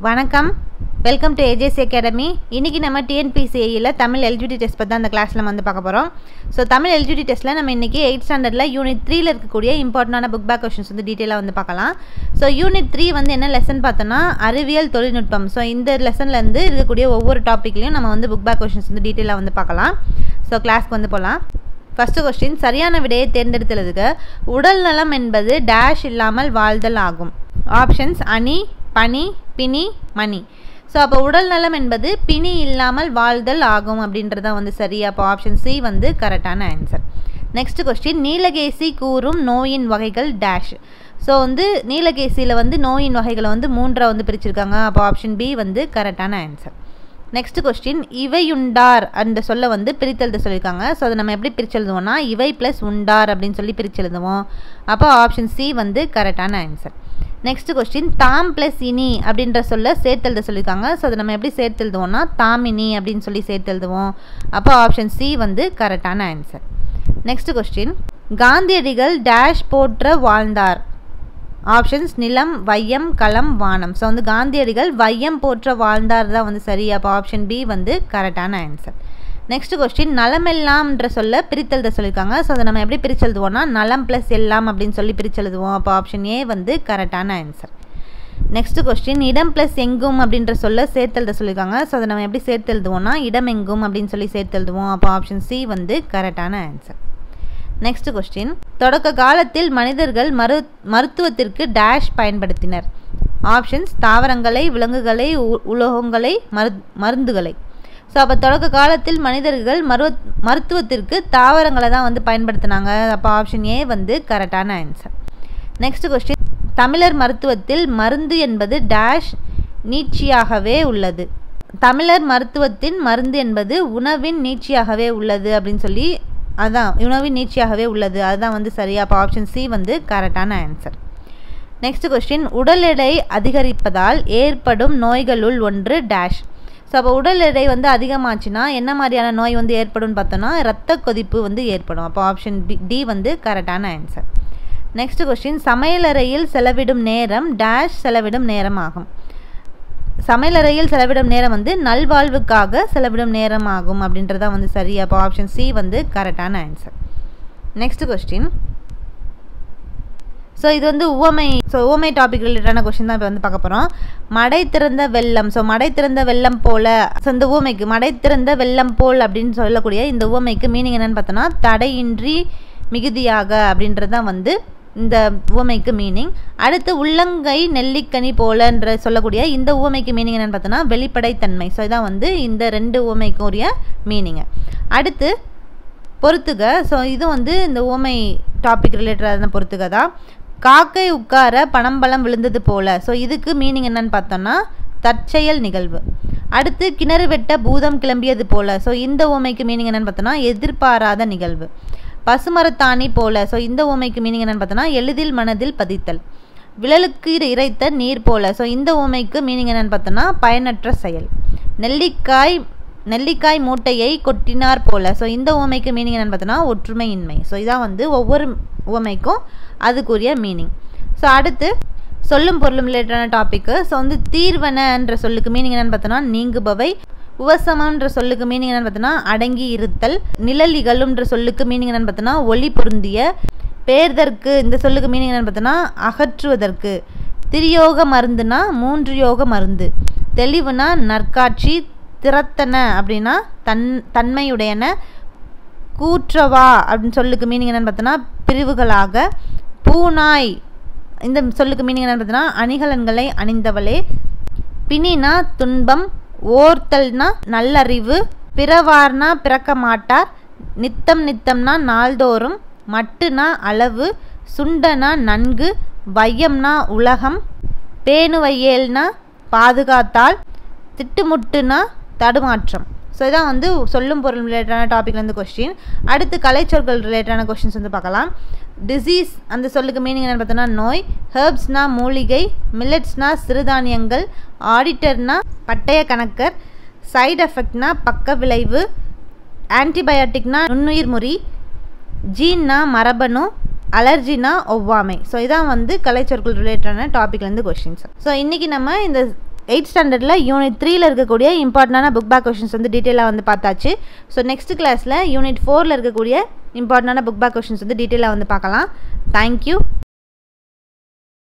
வணக்கம் welcome to AJC academy இன்றைக்கி நம்ம டிஎன்பிசிஐயில் தமிழ் எல்ஜிடி டெஸ்ட் பற்றி தான் அந்த கிளாஸில் நம்ம வந்து பார்க்க போகிறோம் ஸோ தமிழ் எல்ஜிடி டெஸ்ட்டில் நம்ம இன்றைக்கி எயிட் ஸ்டாண்டர்டில் யூனிட் த்ரீல இருக்கக்கூடிய இம்பார்ட்டண்டான புக் பேக் கொஷின்ஸ் வந்து டீட்டெயிலாக வந்து பார்க்கலாம் ஸோ யூனிட் த்ரீ வந்து என்ன லெசன் பார்த்தோன்னா அறிவியல் தொழில்நுட்பம் ஸோ இந்த லெசன்லேருந்து இருக்கக்கூடிய ஒவ்வொரு டாப்பிக்லையும் நம்ம வந்து புக் பேக் கொஷின்ஸ் வந்து டீட்டெயிலாக வந்து பார்க்கலாம் ஸோ கிளாஸ்க்கு வந்து போகலாம் ஃபஸ்ட்டு கொஸ்டின் சரியான விடையை தேர்ந்தெடுத்ததுக்கு உடல் நலம் என்பது டேஷ் இல்லாமல் வாழ்தல் ஆகும் ஆப்ஷன்ஸ் அணி பனி பிணி மணி ஸோ அப்போ உடல் நலம் என்பது பிணி இல்லாமல் வாழ்தல் ஆகும் அப்படின்றது தான் வந்து சரி அப்போ ஆப்ஷன் சி வந்து கரெக்டான ஆன்சர் நெக்ஸ்ட் கொஸ்டின் நீலகேசி கூறும் நோயின் வகைகள் டேஷ் ஸோ வந்து நீலகேசியில் வந்து நோயின் வகைகளை வந்து மூன்றை வந்து பிரிச்சிருக்காங்க அப்போ ஆப்ஷன் பி வந்து கரெக்டான ஆன்சர் நெக்ஸ்ட் கொஸ்டின் இவையுண்டார் அந்த சொல்ல வந்து பிரித்தெழுத சொல்லியிருக்காங்க ஸோ அதை நம்ம எப்படி பிரிச்சு எழுதுவோம்னா இவை ப்ளஸ் உண்டார் அப்படின்னு சொல்லி பிரிச்சு எழுதுவோம் அப்போ ஆப்ஷன் சி வந்து கரெக்டான ஆன்சர் நெக்ஸ்ட் கொஸ்டின் தாம் ப்ளஸ் இனி அப்படின்ற சொல்ல சேர்த்து எழுத சொல்லியிருக்காங்க ஸோ அதை நம்ம எப்படி சேர்த்து எழுதுவோம்னா தாமினி அப்படின்னு சொல்லி சேர்த்து எழுதுவோம் அப்போ ஆப்ஷன் சி வந்து கரெக்டான ஆன்சர் நெக்ஸ்ட் கொஸ்டின் காந்தியடிகள் டேஷ் போற்ற வாழ்ந்தார் ஆப்ஷன்ஸ் நிலம் வையம் களம் வானம் ஸோ வந்து காந்தியடிகள் வையம் போற்ற வாழ்ந்தார் தான் வந்து சரி அப்போ ஆப்ஷன் பி வந்து கரெக்டான ஆன்சர் நெக்ஸ்ட் கொஸ்டின் நலமெல்லாம்ன்ற சொல்ல பிரித்தெழுத சொல்லியிருக்காங்க ஸோ அதை நம்ம எப்படி பிரிச்சு எழுதுவோம்னா நலம் ப்ளஸ் எல்லாம் அப்படின்னு சொல்லி பிரிச்சு எழுதுவோம் அப்போ ஆப்ஷன் ஏ வந்து கரெக்டான ஆன்சர் நெக்ஸ்ட் கொஸ்டின் இடம் ப்ளஸ் எங்கும் அப்படின்ற சொல்ல சேர்த்து எழுத சொல்லியிருக்காங்க ஸோ அதை நம்ம எப்படி சேர்த்து எழுதுவோம்னா இடம் எங்கும் அப்படின்னு சொல்லி சேர்த்து எழுதுவோம் அப்போ ஆப்ஷன் சி வந்து கரெக்டான ஆன்சர் நெக்ஸ்ட் கொஸ்டின் தொடக்க காலத்தில் மனிதர்கள் மரு மருத்துவத்திற்கு டேஷ் பயன்படுத்தினர் ஆப்ஷன்ஸ் தாவரங்களை விலங்குகளை உலோகங்களை மரு மருந்துகளை ஸோ அப்போ தொடக்க காலத்தில் மனிதர்கள் மருவ மருத்துவத்திற்கு தாவரங்களை தான் வந்து பயன்படுத்தினாங்க அப்போ ஆப்ஷன் ஏ வந்து கரெக்டான ஆன்சர் நெக்ஸ்ட் கொஸ்டின் தமிழர் மருத்துவத்தில் மருந்து என்பது டேஷ் நீட்சியாகவே உள்ளது தமிழர் மருத்துவத்தின் மருந்து என்பது உணவின் நீட்சியாகவே உள்ளது அப்படின்னு சொல்லி அதான் உணவின் நீட்சியாகவே உள்ளது அதுதான் வந்து சரியா அப்போ ஆப்ஷன் சி வந்து கரெக்டான ஆன்சர் நெக்ஸ்ட் கொஸ்டின் உடல் எடை அதிகரிப்பதால் ஏற்படும் நோய்களுள் ஒன்று டேஷ் ஸோ அப்போ உடல் எடை வந்து அதிகமாச்சுன்னா என்ன மாதிரியான நோய் வந்து ஏற்படும்னு பார்த்தோன்னா ரத்த கொதிப்பு வந்து ஏற்படும் அப்போ ஆப்ஷன் பி டி வந்து கரெக்டான ஆன்சர் நெக்ஸ்ட் கொஸ்டின் சமையலறையில் செலவிடும் நேரம் டேஷ் செலவிடும் நேரம் ஆகும் சமையலறையில் செலவிடும் நேரம் வந்து நல்வாழ்வுக்காக செலவிடும் நேரம் ஆகும் அப்படின்றதான் வந்து சரி அப்போ ஆப்ஷன் சி வந்து கரெக்டான ஆன்சர் நெக்ஸ்ட் கொஸ்டின் ஸோ இது வந்து உவமை ஸோ உவமை டாபிக் ரிலேட்டடான கொஸ்டின் தான் இப்போ வந்து பார்க்க போகிறோம் மடை திறந்த வெள்ளம் ஸோ மடை திறந்த வெள்ளம் போல ஸோ இந்த உவமைக்கு மடை திறந்த வெள்ளம் போல் அப்படின்னு சொல்லக்கூடிய இந்த உவமைக்கு மீனிங் என்னென்னு பார்த்தோன்னா தடையின்றி மிகுதியாக அப்படின்றது தான் வந்து இந்த உவமைக்கு மீனிங் அடுத்து உள்ளங்கை நெல்லிக்கனி போலன்ற சொல்லக்கூடிய இந்த உவமைக்கு மீனிங் என்னென்னு பார்த்தோன்னா வெளிப்படைத்தன்மை ஸோ இதான் வந்து இந்த ரெண்டு உவமைக்கும் உரிய மீனிங்கு அடுத்து பொறுத்துக ஸோ இது வந்து இந்த உவமை டாபிக் ரிலேட்டடான பொறுத்துக தான் காக்கை உட்கார பணம்பழம் விழுந்தது போல ஸோ இதுக்கு மீனிங் என்னன்னு பார்த்தோன்னா தற்செயல் நிகழ்வு அடுத்து கிணறு வெட்ட பூதம் கிளம்பியது போல ஸோ இந்த உவமைக்கு மீனிங் என்னன்னு பார்த்தோன்னா எதிர்பாராத நிகழ்வு பசுமரத்தாணி போல ஸோ இந்த உவமைக்கு மீனிங் என்னன்னு பார்த்தோன்னா எளிதில் மனதில் பதித்தல் விழலுக்கு இறைத்த நீர் போல ஸோ இந்த உவமைக்கு மீனிங் என்னன்னு பார்த்தோன்னா பயனற்ற செயல் நெல்லிக்காய் நெல்லிக்காய் மூட்டையை கொட்டினார் போல ஸோ இந்த உவமைக்கு மீனிங் என்னன்னு பார்த்தோன்னா ஒற்றுமையின்மை ஸோ இதான் வந்து ஒவ்வொரு உவமைக்கும் அதுக்குரிய மீனிங் ஸோ அடுத்து சொல்லும் பொருளும் ரிலேட்டடான டாப்பிக்கு ஸோ வந்து தீர்வனன்ற சொல்லுக்கு மீனிங் என்னன்னு பார்த்தோன்னா நீங்குபவை உவசமன்ற சொல்லுக்கு மீனிங் என்னன்னு பார்த்தோன்னா அடங்கி இருத்தல் நிழல் இகழும்ன்ற சொல்லுக்கு மீனிங் என்னன்னு பார்த்தோன்னா ஒளி பொருந்திய பேர்தற்கு இந்த சொல்லுக்கு மீனிங் என்னன்னு பார்த்தோன்னா அகற்றுவதற்கு திரியோக மருந்துனா மூன்று யோக மருந்து தெளிவுனா நற்காட்சி திறத்தன அப்படின்னா தன் தன்மையுடையன கூற்றவா அப்படின்னு சொல்லுக்கு மீனிங் என்னென்னு பார்த்தோன்னா பிரிவுகளாக பூநாய் இந்த சொல்லுக்கு மீனிங் என்னென்னு பார்த்தோன்னா அணிகலன்களை அணிந்தவளே பிணினா துன்பம் ஓர்த்தல்னா நல்லறிவு பிறவார்னா பிறக்க மாட்டார் நித்தம் நித்தம்னா நாள்தோறும் மட்டுனா அளவு சுண்டனா நன்கு வையம்னா உலகம் பேணுவையேல்னா பாதுகாத்தால் திட்டுமுட்டுனா தடுமாற்றம் ஸோ இதான் வந்து சொல்லும் பொருள் ரிலேட்டடான டாபிக்லேருந்து கொஸ்டின் அடுத்து கலைச்சொற்கள் ரிலேட்டடான கொஸ்டின்ஸ் வந்து பார்க்கலாம் டிசீஸ் அந்த சொல்லுக்கு மீனிங் என்னென்னு பார்த்தோன்னா நோய் ஹெர்ப்ஸ்னா மூலிகை மில்லட்ஸ்னா சிறுதானியங்கள் ஆடிட்டர்னா பட்டய கணக்கர் சைடு எஃபெக்ட்னா பக்க விளைவு ஆன்டிபயோட்டிக்னா நுண்ணுயிர் முறி ஜீன்னா மரபணு அலர்ஜினா ஒவ்வாமை ஸோ இதான் வந்து கலைச்சொற்கள் ரிலேட்டடான டாபிக்லேருந்து கொஷின்ஸ் ஸோ இன்றைக்கி நம்ம இந்த எயிட் ஸ்டாண்டர்டில் யூனிட் த்ரீல இருக்கக்கூடிய இம்பார்ட்டண்டான புக் பேக் கொஷின்ஸ் வந்து டீட்டெயிலாக வந்து பார்த்தாச்சு ஸோ நெக்ஸ்ட் கிளாஸில் யூனிட் ஃபோரில் இருக்கக்கூடிய இம்பார்ட்டண்டான புக் பேக் கொஷின்ஸ் வந்து டீட்டெயிலாக வந்து பார்க்கலாம் தேங்க்யூ